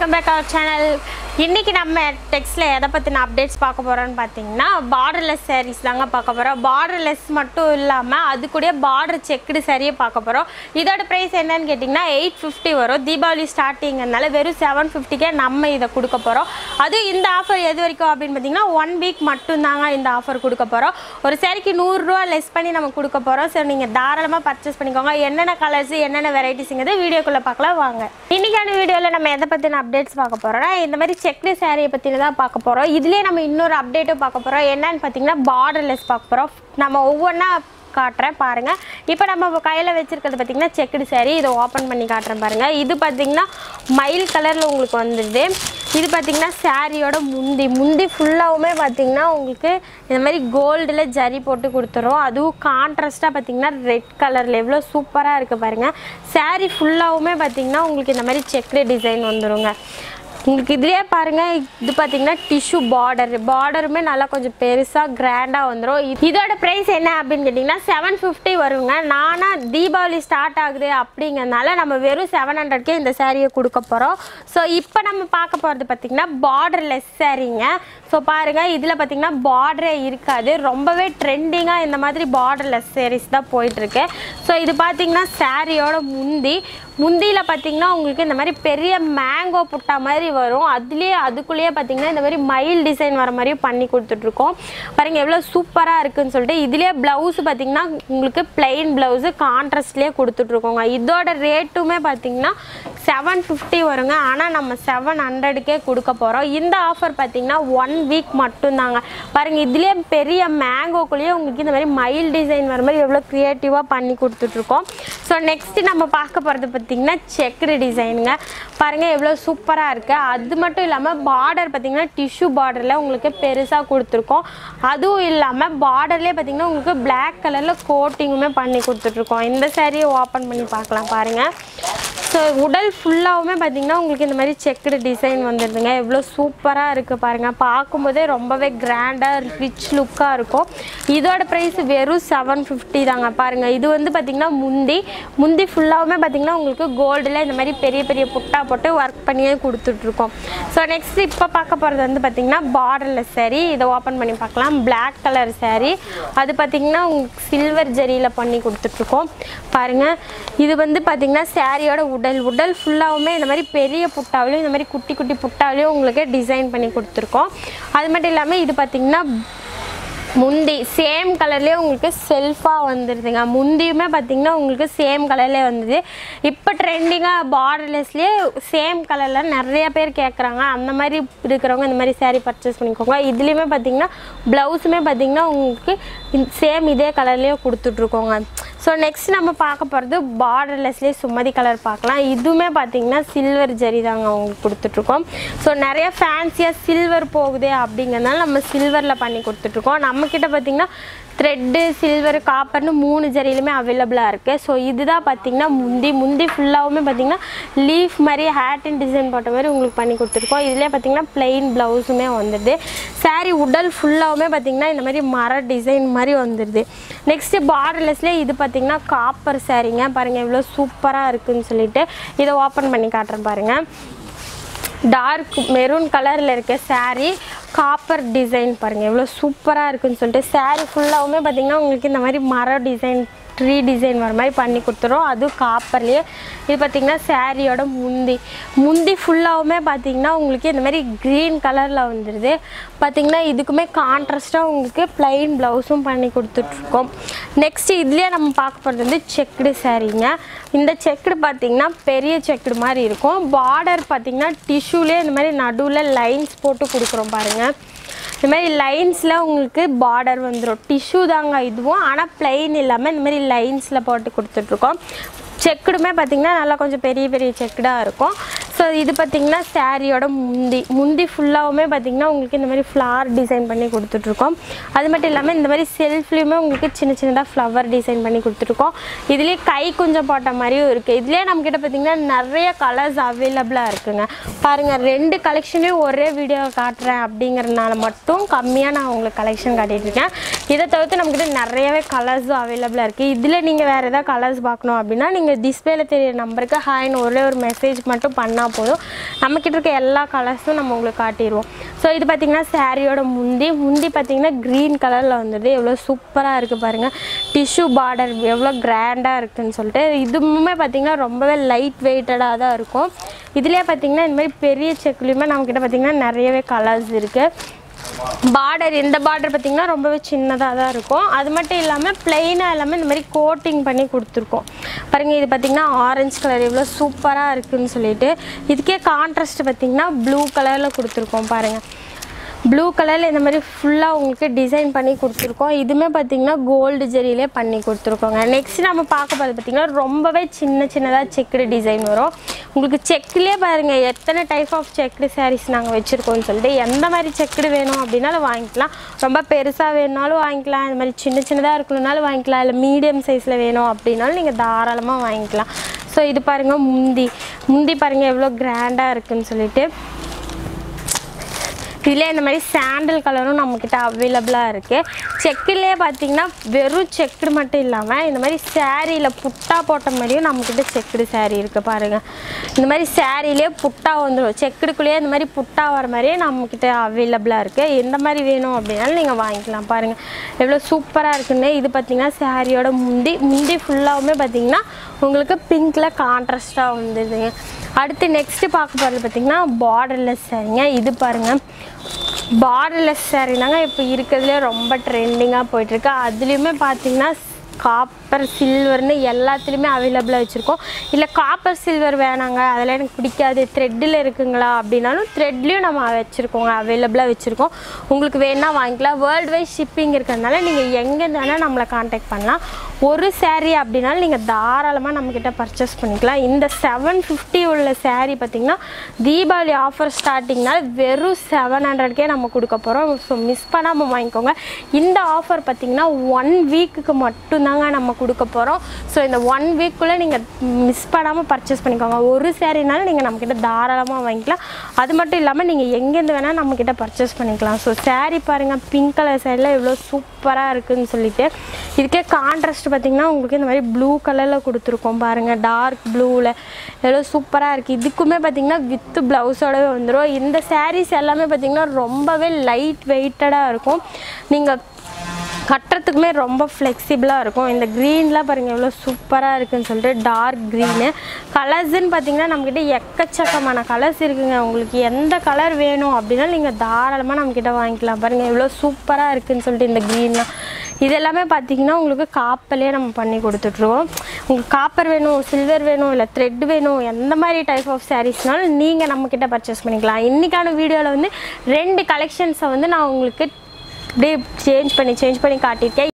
welcome back our channel இன்னைக்கு நம்ம டெக்ஸ்டில் எதை பற்றின அப்டேட்ஸ் பார்க்க போகிறோம்னு பார்த்தீங்கன்னா பார்டர்லெஸ் sarees தாங்க பார்க்க போகிறோம் பார்டர்லெஸ் மட்டும் இல்லாமல் அது கூட பார்டர் செக்குடு சரியை பார்க்க போகிறோம் இதோட ப்ரைஸ் என்னன்னு கேட்டிங்கன்னா எயிட் ஃபிஃப்டி வரும் தீபாவளி ஸ்டார்டிங்கிறதுனால வெறும் செவன் ஃபிஃப்டிக்கே நம்ம இதை கொடுக்க போகிறோம் அதுவும் இந்த ஆஃபர் எது வரைக்கும் அப்படின்னு பார்த்தீங்கன்னா ஒன் வீக் மட்டும்தாங்க இந்த ஆஃபர் கொடுக்க போகிறோம் ஒரு சேரீக்கு நூறுரூவா லெஸ் பண்ணி நம்ம கொடுக்க போகிறோம் ஸோ நீங்கள் தாராளமாக பர்ச்சேஸ் பண்ணிக்கோங்க என்னென்ன கலர்ஸ் என்னென்ன வெரைட்டிஸுங்கிறது வீடியோக்குள்ளே பார்க்கலாம் வாங்க இன்னைக்கான வீடியோவில் நம்ம எதை பற்றின அப்டேட்ஸ் பார்க்க போகிறோம்னா இந்த மாதிரி செக்டு சாரியை பற்றின தான் பார்க்க போகிறோம் இதுலேயே நம்ம இன்னொரு அப்டேட்டும் பார்க்க போகிறோம் என்னன்னு பார்த்தீங்கன்னா பார்டர்லெஸ் பார்க்க போகிறோம் நம்ம ஒவ்வொன்றா காட்டுறேன் பாருங்கள் இப்போ நம்ம கையில் வச்சுருக்கிறது பார்த்தீங்கன்னா செக்குடு saree இதை ஓப்பன் பண்ணி காட்டுறேன் பாருங்கள் இது பார்த்தீங்கன்னா மயில் கலரில் உங்களுக்கு வந்துடுது இது பார்த்தீங்கன்னா சாரியோட முந்தி முந்தி ஃபுல்லாகவுமே பார்த்தீங்கன்னா உங்களுக்கு இந்த மாதிரி கோல்டில் ஜரி போட்டு கொடுத்துரும் அதுவும் கான்ட்ராஸ்ட்டாக பார்த்தீங்கன்னா ரெட் கலரில் எவ்வளோ சூப்பராக இருக்குது பாருங்கள் saree ஃபுல்லாகவுமே பார்த்தீங்கன்னா உங்களுக்கு இந்த மாதிரி செக்குடு டிசைன் வந்துருங்க உங்களுக்கு இதுலேயே பாருங்கள் இது பார்த்தீங்கன்னா டிஷ்யூ பார்டர் பார்டருமே நல்லா கொஞ்சம் பெருசாக கிராண்டாக வந்துடும் இதோட ப்ரைஸ் என்ன அப்படின்னு கேட்டிங்கன்னா செவன் ஃபிஃப்டி வருங்க நானா தீபாவளி ஸ்டார்ட் ஆகுது அப்படிங்கிறதுனால நம்ம வெறும் செவன் ஹண்ட்ரட்கே இந்த சாரியை கொடுக்க போகிறோம் ஸோ இப்போ நம்ம பார்க்க போகிறது பார்த்திங்கன்னா பார்டர்லெஸ் சாரீங்க ஸோ பாருங்கள் இதில் பார்த்திங்கன்னா பார்டரே இருக்காது ரொம்பவே ட்ரெண்டிங்காக இந்த மாதிரி பார்டர்லெஸ் sarees தான் போயிட்டுருக்கு ஸோ இது பார்த்திங்கன்னா சாரியோட முந்தி முந்தியில் பார்த்தீங்கன்னா உங்களுக்கு இந்த மாதிரி பெரிய மேங்கோ புட்டா மாதிரி வரும் அதுலேயே அதுக்குள்ளேயே பார்த்தீங்கன்னா இந்த மாதிரி மயில் டிசைன் வர மாதிரியும் பண்ணி கொடுத்துட்ருக்கோம் பாருங்க எவ்வளோ சூப்பராக இருக்குன்னு சொல்லிட்டு இதுலேயே ப்ளவுஸ் பார்த்தீங்கன்னா உங்களுக்கு பிளெயின் ப்ளவுஸு கான்ட்ராஸ்ட்லேயே கொடுத்துட்ருக்கோங்க இதோட ரேட்டுமே பார்த்தீங்கன்னா செவன் ஃபிஃப்டி வருங்க ஆனால் நம்ம செவன் ஹண்ட்ரடுக்கே கொடுக்க போகிறோம் இந்த ஆஃபர் பார்த்தீங்கன்னா ஒன் வீக் மட்டும்தாங்க பாருங்கள் இதுலேயே பெரிய மேங்கோக்குள்ளேயே உங்களுக்கு இந்த மாதிரி மயில் டிசைன் வர மாதிரி எவ்வளோ க்ரியேட்டிவாக பண்ணி கொடுத்துட்ருக்கோம் ஸோ நெக்ஸ்ட்டு நம்ம பார்க்க போகிறது பார்த்தீங்கன்னா செக்குடு டிசைனுங்க பாருங்கள் எவ்வளோ சூப்பராக இருக்குது அது மட்டும் இல்லாமல் பார்டர் பார்த்தீங்கன்னா டிஷ்யூ பார்டரில் உங்களுக்கு பெருசாக கொடுத்துருக்கோம் அதுவும் இல்லாமல் பார்டர்லேயே பார்த்தீங்கன்னா உங்களுக்கு Black கலரில் கோட்டிங்குமே பண்ணி கொடுத்துட்ருக்கோம் இந்த சாரியை ஓப்பன் பண்ணி பார்க்கலாம் பாருங்கள் ஸோ உடல் ஃபுல்லாகவுமே பார்த்தீங்கன்னா உங்களுக்கு இந்த மாதிரி செக்குடு டிசைன் வந்துடுதுங்க எவ்வளோ சூப்பராக இருக்குது பாருங்கள் பார்க்கும்போதே ரொம்பவே கிராண்டாக ரிச் லுக்காக இருக்கும் இதோட ப்ரைஸ் வெறும் செவன் ஃபிஃப்டி தாங்க பாருங்கள் இது வந்து பார்த்திங்கன்னா முந்தி முந்தி ஃபுல்லாகவுமே பார்த்திங்கன்னா உங்களுக்கு கோல்டில் இந்த மாதிரி பெரிய பெரிய புட்டா போட்டு ஒர்க் பண்ணியே கொடுத்துட்ருக்கோம் ஸோ நெக்ஸ்ட் இப்போ பார்க்க போகிறது வந்து பார்த்திங்கன்னா பார்டரில் saree இதை ஓப்பன் பண்ணி பார்க்கலாம் Black கலர் saree அது பார்த்திங்கன்னா உங்களுக்கு சில்வர் ஜரியில் பண்ணி கொடுத்துட்ருக்கோம் பாருங்கள் இது வந்து பார்த்திங்கன்னா சாரியோட உடல் உடல் ஃபுல்லாகவுமே இந்த மாதிரி பெரிய புட்டாவிலையும் இந்த மாதிரி குட்டி குட்டி புட்டாவிலையும் உங்களுக்கு டிசைன் பண்ணி கொடுத்துருக்கோம் அது மட்டும் இல்லாமல் இது பார்த்திங்கன்னா முந்தி சேம் கலர்லேயே உங்களுக்கு செல்ஃபாக வந்துடுதுங்க முந்தியுமே பார்த்தீங்கன்னா உங்களுக்கு சேம் கலர்லேயே வந்தது இப்போ ட்ரெண்டிங்காக பார்டர்லெஸ்லேயே சேம் கலரில் நிறைய பேர் கேட்குறாங்க அந்த மாதிரி இருக்கிறவங்க இந்த மாதிரி saree பர்ச்சேஸ் பண்ணிக்கோங்க இதுலேயுமே பார்த்தீங்கன்னா ப்ளவுஸுமே பார்த்தீங்கன்னா உங்களுக்கு சேம் இதே கலர்லேயே கொடுத்துட்ருக்கோங்க ஸோ நெக்ஸ்ட் நம்ம பார்க்க போகிறது பார்டர்லெஸ்லேயே சுமதி கலர் பார்க்கலாம் இதுவுமே பார்த்தீங்கன்னா சில்வர் ஜரி தாங்க அவங்களுக்கு கொடுத்துட்ருக்கோம் ஸோ நிறைய ஃபேன்சியாக சில்வர் போகுது அப்படிங்கிறதுனால நம்ம சில்வரில் பண்ணி கொடுத்துட்ருக்கோம் நம்மக்கிட்ட பார்த்தீங்கன்னா த்ரெட்டு சில்வர் காப்பர்னு மூணு ஜரியிலுமே அவைலபிளாக இருக்குது ஸோ இதுதான் பார்த்தீங்கன்னா முந்தி முந்தி ஃபுல்லாகவுமே பார்த்தீங்கன்னா லீஃப் மாதிரி ஹேட்டின் டிசைன் போட்ட மாதிரி உங்களுக்கு பண்ணி கொடுத்துருக்கோம் இதுலேயே பார்த்தீங்கன்னா plain ப்ளவுஸுமே வந்துடுது saree உடல் ஃபுல்லாகவுமே பார்த்தீங்கன்னா இந்த மாதிரி மர டிசைன் மாதிரி வந்துடுது நெக்ஸ்ட்டு பார்டர்லெஸ்லேயே இது பார்த்தீங்கன்னா காப்பர் சாரீங்க பாருங்கள் எவ்வளோ சூப்பராக இருக்குன்னு சொல்லிட்டு இதை ஓப்பன் பண்ணி காட்டுறேன் பாருங்கள் டார்க் மெரூன் கலரில் இருக்க saree காப்பர் டிசைன் பாருங்கள் எவ்வளோ சூப்பராக இருக்குன்னு சொல்லிட்டு saree ஃபுல்லாகவுமே பார்த்தீங்கன்னா உங்களுக்கு இந்த மாதிரி மர டிசைன் ட்ரீ டிசைன் வர மாதிரி பண்ணி கொடுத்துரும் அதுவும் காப்பர்லேயே இது பார்த்திங்கன்னா சாரியோட முந்தி முந்தி ஃபுல்லாகவுமே பார்த்தீங்கன்னா உங்களுக்கு இந்த மாதிரி க்ரீன் கலரில் வந்துடுது பார்த்திங்கன்னா இதுக்குமே கான்ட்ராஸ்ட்டாக உங்களுக்கு plain ப்ளவுஸும் பண்ணி கொடுத்துட்ருக்கோம் நெக்ஸ்ட்டு இதுலேயே நம்ம பார்க்க போகிறது வந்து செக்குடு சாரீங்க இந்த செக்குடு பார்த்திங்கன்னா பெரிய செக்குடு மாதிரி இருக்கும் பார்டர் பார்த்திங்கன்னா டிஷ்யூலே இந்த மாதிரி நடுவில் லைன்ஸ் போட்டு கொடுக்குறோம் பாருங்கள் இந்த மாதிரி லைன்ஸில் உங்களுக்கு பார்டர் வந்துடும் டிஷ்யூ தாங்க இதுவும் ஆனால் பிளெயின் இல்லாமல் இந்த மாதிரி லைன்ஸில் போட்டு கொடுத்துட்ருக்கோம் செக்குடுமே பார்த்திங்கன்னா நல்லா கொஞ்சம் பெரிய பெரிய செக்குடாக இருக்கும் ஸோ இது பார்த்திங்கன்னா சாரியோட முந்தி முந்தி ஃபுல்லாகவுமே பார்த்திங்கன்னா உங்களுக்கு இந்த மாதிரி ஃப்ளார் டிசைன் பண்ணி கொடுத்துட்ருக்கோம் அது மட்டும் இல்லாமல் இந்த மாதிரி செல்ஃப்லேயுமே உங்களுக்கு சின்ன சின்னதாக ஃப்ளவர் டிசைன் பண்ணி கொடுத்துருக்கோம் இதுலேயே கை கொஞ்சம் போட்ட மாதிரியும் இருக்குது இதுலேயே நம்மக்கிட்ட பார்த்திங்கன்னா நிறைய கலர்ஸ் அவைலபிளாக இருக்குங்க பாருங்கள் ரெண்டு கலெக்ஷனையும் ஒரே வீடியோ காட்டுறேன் அப்படிங்கிறதுனால மட்டும் கம்மியாக நான் உங்களுக்கு கலெக்ஷன் காட்டிகிட்டு இருக்கேன் இதை தவிர்த்து நம்மக்கிட்ட நிறையவே கலர்ஸும் அவைலபிளாக இருக்குது இதில் நீங்கள் வேறு ஏதாவது கலர்ஸ் பார்க்கணும் அப்படின்னா நீங்கள் டிஸ்பிளேல தெரிய நம்பருக்கு ஹாய்னு ஒரே ஒரு மெசேஜ் மட்டும் பண்ணால் போதும் நம்மக்கிட்ட இருக்க எல்லா கலர்ஸும் நம்ம உங்களுக்கு காட்டிடுவோம் ஸோ இது பார்த்திங்கன்னா சாரியோட முந்தி முந்தி பார்த்திங்கன்னா க்ரீன் கலரில் வந்துடுது எவ்வளோ சூப்பராக இருக்குது பாருங்கள் டிஷ்யூ பார்டர் எவ்வளோ கிராண்டாக இருக்குதுன்னு சொல்லிட்டு இதுவுமே பார்த்திங்கன்னா ரொம்பவே லைட் வெயிட்டடாக தான் இருக்கும் இதுலேயே பார்த்திங்கன்னா இந்த மாதிரி பெரிய செக்குலேயுமே நம்மக்கிட்ட பார்த்திங்கன்னா நிறையவே கலர்ஸ் இருக்குது பார்டர் இந்த பார்டர் பார்த்திங்கன்னா ரொம்பவே சின்னதாக தான் இருக்கும் அது மட்டும் இல்லாமல் பிளெயினாக எல்லாமே இந்த மாதிரி கோட்டிங் பண்ணி கொடுத்துருக்கோம் பாருங்கள் இது பார்த்திங்கன்னா ஆரஞ்சு கலர் எவ்வளோ சூப்பராக இருக்குதுன்னு சொல்லிட்டு இதுக்கே கான்ட்ராஸ்ட் பார்த்திங்கன்னா ப்ளூ கலரில் கொடுத்துருக்கோம் பாருங்கள் ப்ளூ கலரில் இந்த மாதிரி ஃபுல்லாக உங்களுக்கு டிசைன் பண்ணி கொடுத்துருக்கோம் இதுவுமே பார்த்திங்கன்னா கோல்டு ஜெரியிலே பண்ணி கொடுத்துருக்கோங்க நெக்ஸ்ட் நம்ம பார்க்க போகிறது பார்த்திங்கன்னா ரொம்பவே சின்ன சின்னதாக செக்குடு டிசைன் வரும் உங்களுக்கு செக்குலேயே பாருங்கள் எத்தனை டைப் ஆஃப் செக்குடு சாரீஸ் நாங்கள் வச்சுருக்கோம்னு சொல்லிட்டு எந்த மாதிரி செக்குடு வேணும் அப்படின்னாலும் வாங்கிக்கலாம் ரொம்ப பெருசாக வேணுனாலும் வாங்கிக்கலாம் இந்த மாதிரி சின்ன சின்னதாக இருக்கணுனாலும் வாங்கிக்கலாம் இல்லை மீடியம் சைஸில் வேணும் அப்படின்னாலும் நீங்கள் தாராளமாக வாங்கிக்கலாம் ஸோ இது பாருங்கள் முந்தி முந்தி பாருங்கள் எவ்வளோ கிராண்டாக இருக்குதுன்னு சொல்லிட்டு இதில் இந்த மாதிரி சாண்டல் கலரும் நம்மக்கிட்ட அவைலபிளாக இருக்குது செக்குலேயே பார்த்தீங்கன்னா வெறும் செக்குடு மட்டும் இல்லாமல் இந்த மாதிரி சேரீயில் புட்டா போட்ட மாதிரியும் நம்மக்கிட்ட செக்குடு saree இருக்குது பாருங்கள் இந்த மாதிரி சேரீலே புட்டா வந்துடும் செக்குடுக்குள்ளேயே இந்த மாதிரி புட்டா வர மாதிரியே நம்மக்கிட்ட அவைலபிளாக இருக்குது எந்த மாதிரி வேணும் அப்படின்னாலும் நீங்கள் வாங்கிக்கலாம் பாருங்கள் எவ்வளோ சூப்பராக இருக்குன்னு இது பார்த்தீங்கன்னா சாரியோட முந்தி முந்தி ஃபுல்லாகவுமே பார்த்தீங்கன்னா உங்களுக்கு பிங்க்கில் கான்ட்ராஸ்ட்டாக வந்துடுதுங்க அடுத்து நெக்ஸ்ட்டு பார்க்க போகிறது பார்த்தீங்கன்னா பார்டர்லெஸ் சாரிங்க இது பாருங்கள் பார்டர்லெஸ் சாரி தாங்க இப்போ இருக்கிறதுலே ரொம்ப ட்ரெண்டிங்காக போயிட்டுருக்கு அதுலேயுமே பார்த்தீங்கன்னா காப்பர் சில்வர்னு எல்லாத்துலேயுமே அவைலபிளாக வச்சுருக்கோம் இல்லை காப்பர் சில்வர் வேணாங்க அதெல்லாம் எனக்கு பிடிக்காது த்ரெட்டில் இருக்குங்களா அப்படின்னாலும் த்ரெட்லேயும் நம்ம வச்சுருக்கோங்க அவைலபிளாக வச்சுருக்கோம் உங்களுக்கு வேணா வாங்கிக்கலாம் வேர்ல்டு வைட் ஷிப்பிங் இருக்கிறதுனால நீங்கள் எங்கேருந்து வேணால் நம்மளை காண்டாக்ட் பண்ணலாம் ஒரு saree அப்படின்னாலும் நீங்கள் தாராளமாக நம்மக்கிட்ட பர்ச்சேஸ் பண்ணிக்கலாம் இந்த செவன் ஃபிஃப்டி உள்ள saree பார்த்தீங்கன்னா தீபாவளி ஆஃபர் ஸ்டார்டிங்னால வெறும் செவன் ஹண்ட்ரட்கே நம்ம கொடுக்க போகிறோம் ஸோ மிஸ் பண்ணாமல் வாங்கிக்கோங்க இந்த ஆஃபர் பார்த்தீங்கன்னா ஒன் வீக்குக்கு மட்டும்தாங்க நம்ம கொடுக்க போகிறோம் ஸோ இந்த ஒன் வீக்குள்ளே நீங்கள் மிஸ் பண்ணாமல் பர்ச்சேஸ் பண்ணிக்கோங்க ஒரு சேரீனாலும் நீங்கள் நம்மக்கிட்ட தாராளமாக வாங்கிக்கலாம் அது மட்டும் இல்லாமல் நீங்கள் எங்கேருந்து வேணால் நம்மக்கிட்ட பர்ச்சேஸ் பண்ணிக்கலாம் ஸோ saree பாருங்கள் பிங்க் கலர் சேரீல எவ்வளோ சூப்பராக இருக்குதுன்னு சொல்லிட்டு இதுக்கே கான்ட்ராஸ்ட் பார்த்தீங்கன்னா உங்களுக்கு இந்த மாதிரி ப்ளூ கலரில் கொடுத்துருக்கோம் பாருங்கள் டார்க் ப்ளூவில் எவ்வளோ சூப்பராக இருக்குது இதுக்குமே பார்த்தீங்கன்னா வித்து ப்ளவுஸோடவே வந்துடும் இந்த sarees எல்லாமே பார்த்தீங்கன்னா ரொம்பவே லைட் வெயிட்டடாக இருக்கும் நீங்கள் கட்டுறதுக்குமே ரொம்ப ஃப்ளெக்சிபிளாக இருக்கும் இந்த க்ரீன்லாம் பாருங்கள் எவ்வளோ சூப்பராக இருக்குன்னு சொல்லிட்டு டார்க் க்ரீனு கலர்ஸ்ன்னு பார்த்தீங்கன்னா நம்மக்கிட்ட எக்கச்சக்கமான கலர்ஸ் இருக்குங்க உங்களுக்கு எந்த கலர் வேணும் அப்படின்னா நீங்கள் தாராளமாக நம்மக்கிட்ட வாங்கிக்கலாம் பாருங்கள் எவ்வளோ சூப்பராக இருக்குன்னு சொல்லிட்டு இந்த க்ரீன்லாம் இது எல்லாமே பார்த்தீங்கன்னா உங்களுக்கு காப்பர்லேயே நம்ம பண்ணி கொடுத்துட்ருவோம் உங்களுக்கு காப்பர் வேணும் சில்வர் வேணும் இல்லை த்ரெட் வேணும் எந்த மாதிரி டைப் ஆஃப் சாரீஸ்னாலும் நீங்கள் நம்மக்கிட்ட பர்ச்சேஸ் பண்ணிக்கலாம் இன்றைக்கான வீடியோவில் வந்து ரெண்டு கலெக்ஷன்ஸை வந்து நான் உங்களுக்கு அப்படியே சேஞ்ச் பண்ணி சேஞ்ச் பண்ணி காட்டியிருக்கேன்